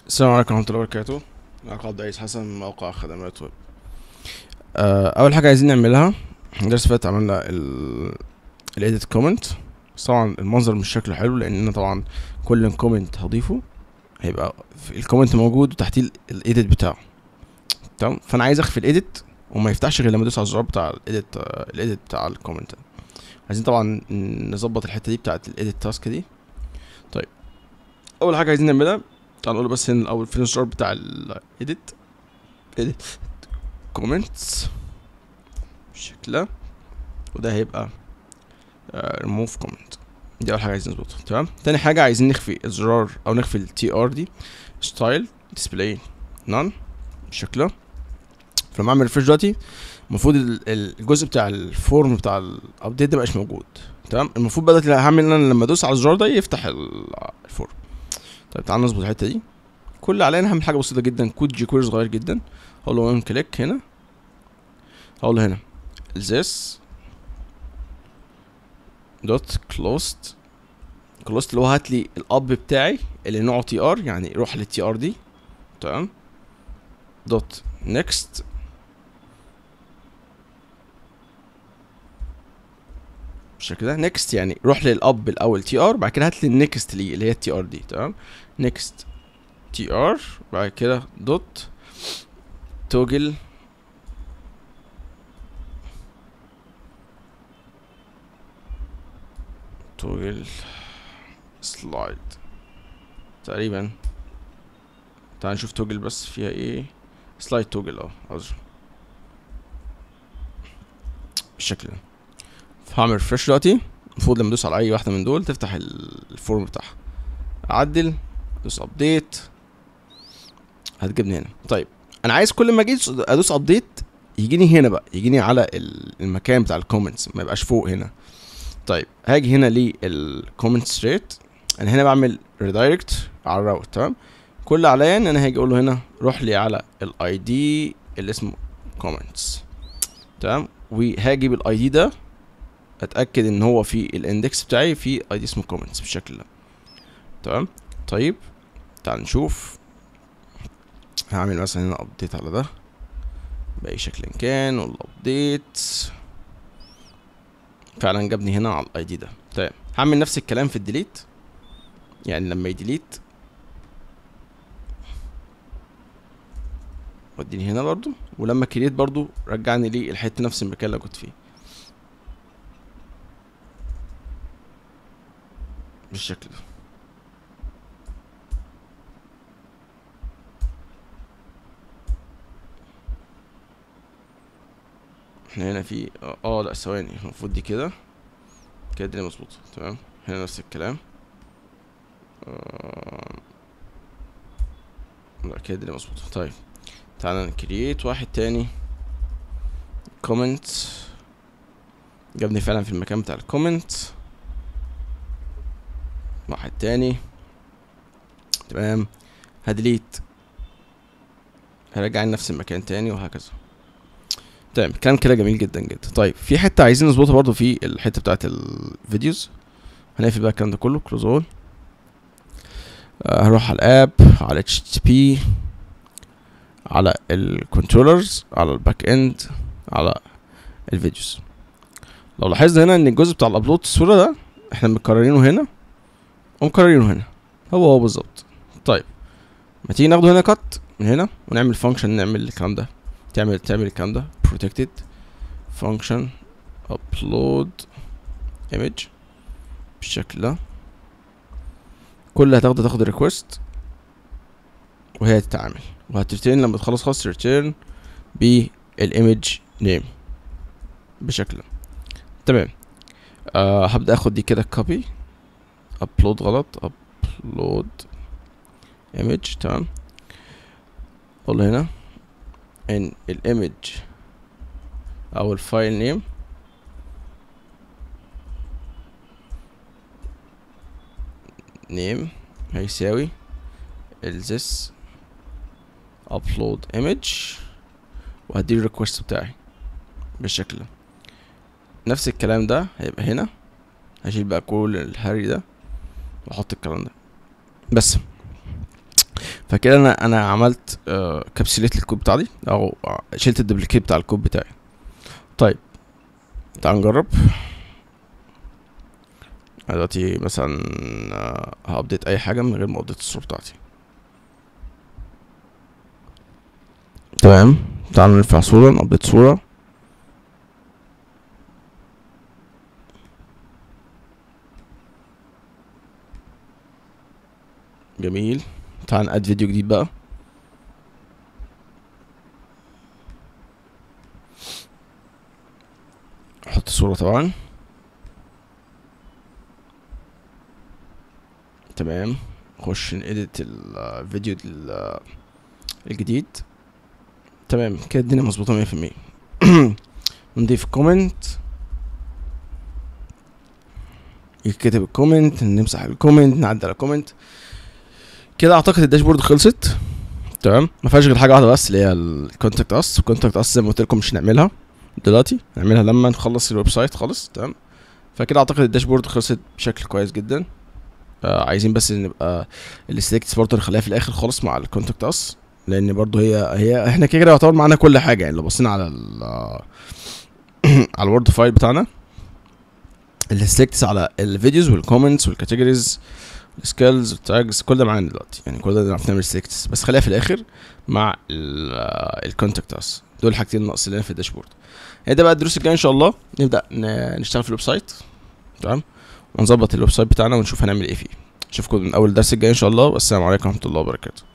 السلام عليكم ورحمة الله وبركاته معاكم عبد العزيز حسن من موقع خدمات ويب آه، أول حاجة عايزين نعملها الدرس اللي فات عملنا ال الإيديت كومنت بس طبعا المنظر مش شكله حلو لأن أنا طبعا كل كومنت هضيفه هيبقى في الكومنت موجود وتحتيه الإيديت بتاعه تمام فأنا عايز أخفي الإيديت وما يفتحش غير لما أدوس على الزرار بتاع الإيديت الإيديت بتاع الكومنت عايزين طبعا نظبط الحتة دي بتاعت الإيديت تاسك دي طيب أول حاجة عايزين نعملها تعال نقول بس هنا الاول فين الزرار بتاع الايديت ايديت كومنتس بالشكل ده وده هيبقى ريموف كومنت دي اول حاجه عايزين نظبطها تمام تاني حاجه عايزين نخفي الزرار او نخفي التي ار دي ستايل ديسبلاي نون بالشكل ده فلما اعمل ريفرش دلوقتي المفروض ال- ال- الجزء بتاع الفورم بتاع الابديت ده مبقاش موجود تمام المفروض بقى دلوقتي هعمل ان انا لما ادوس على الزرار ده يفتح ال- الفورم طيب تعال نظبط الحته دي كل اللي علينا هعمل حاجه بسيطه جدا كود جي كويري صغير جدا هقول له وان كليك هنا هقول له هنا this دوت closed closed اللي هو هات لي الاب بتاعي اللي نوعه تي ار يعني روح للتي ار دي تمام دوت next بالشكل ده next يعني روح للاب الاول تي ار بعد كده هات لي النكست ليه اللي هي التي ار دي تمام next تي ار بعد كده دوت توجل توجل سلايد تقريبا تعال نشوف توجل بس فيها ايه سلايد توجل اه عذر بالشكل ده فهعمل ريفرش دلوقتي المفروض لما ادوس على اي واحده من دول تفتح ال- الفورم بتاعها اعدل ادوس ابديت هتجيبني هنا طيب انا عايز كل ما اجي ادوس ابديت يجيني هنا بقى يجيني على ال- المكان بتاع الكومنتس ما يبقاش فوق هنا طيب هاجي هنا للكومنتس ريت انا هنا بعمل ريدايركت على الراوت تمام كل اللي عليا ان انا هاجي اقول له هنا روح لي على الاي دي اللي اسمه كومنتس تمام وهاجي بالاي دي ده اتاكد ان هو في الاندكس بتاعي في اي دي اسمه كومنتس بالشكل ده تمام طيب تعال نشوف هعمل مثلا هنا ابديت على ده باي شكل كان والابديت فعلا جابني هنا على الاي دي ده طيب هعمل نفس الكلام في الديليت يعني لما يديليت وديني هنا برضو ولما كريت برضو رجعني لي الحته نفس المكان اللي كنت فيه بالشكل ده احنا هنا في اه آه، لا ثواني المفروض دي كده كده الدنيا مظبوطة تمام هنا نفس الكلام آه، لا كده الدنيا مظبوطة طيب تعالى نكريت واحد تاني كومنت جابني فعلا في المكان بتاع الكومنت واحد تاني تمام هديليت هرجعني نفس المكان تاني وهكذا تمام كان كده جميل جدا جدا طيب في حته عايزين نظبطها برضو في الحته بتاعت الفيديوز هنقفل بقى الكلام ده كله كلوز اول هروح على الاب على اتش تي بي على الكنترولرز على الباك اند على الفيديوز لو لاحظنا هنا ان الجزء بتاع الابلود الصوره ده احنا مكررينه هنا ومكررينه هنا هو هو بالظبط طيب ما تيجي ناخده هنا كات من هنا ونعمل فانكشن نعمل الكلام ده تعمل تعمل الكلام ده protected function upload image بالشكل ده كل اللي هتاخده تاخد request وهي تتعامل وهترتين لما تخلص خلاص return بالايمج name بالشكل ده تمام آه هبدأ اخد دي كده copy upload غلط upload image تمام اقول له هنا ان الايمج او الفايل نيم نيم هيساوي ال this upload image وهدي الريكوست بتاعي بالشكل ده نفس الكلام ده هيبقى هنا هشيل بقى كل الهري ده واحط الكلام ده بس فكده انا انا عملت آه كابسوليت للكود بتاعي او آه، شلت الدوبليكيت بتاع الكود بتاعي طيب تعال نجرب أنا دلوقتي مثلا آه، هابديت اي حاجه من غير ما ابديت الصوره بتاعتي تمام تعالوا نرفع صوره نابديت صوره جميل تعال ناد فيديو جديد بقى احط صورة طبعا تمام نخش نedit الفيديو ال- الجديد تمام كده الدنيا مظبوطة مية في المية نضيف كومنت يتكتب الكومنت نمسح الكومنت نعدل الكومنت كده اعتقد الداشبورد خلصت تمام ما فيهاش غير حاجه واحده بس اللي هي الكونتاكت اس الكونتاكت اس زي ما قلت لكم مش هنعملها دلوقتي نعملها لما نخلص الويب سايت خالص تمام فكده اعتقد الداشبورد خلصت بشكل كويس جدا آه عايزين بس نبقى السلكت برضه نخليها في الاخر خالص مع الكونتاكت اس لان برضه هي هي احنا كده كده يعتبر معانا كل حاجه يعني لو بصينا على ال على الوورد فايل بتاعنا السلكتس على الفيديوز والكومنتس والكاتيجوريز السكيلز والتاجز كل ده معانا دلوقتي يعني كل ده نعرف نعمل سلكتس بس خليها في الاخر مع الكونتاكت اس دول الحاجتين الناقصين لنا في الداشبورد هي ده بقى الدروس الجايه ان شاء الله نبدا ن- نشتغل في الويب سايت تمام ونظبط الويب سايت بتاعنا ونشوف هنعمل ايه فيه اشوفكم من اول درس الجاي ان شاء الله والسلام عليكم ورحمه الله وبركاته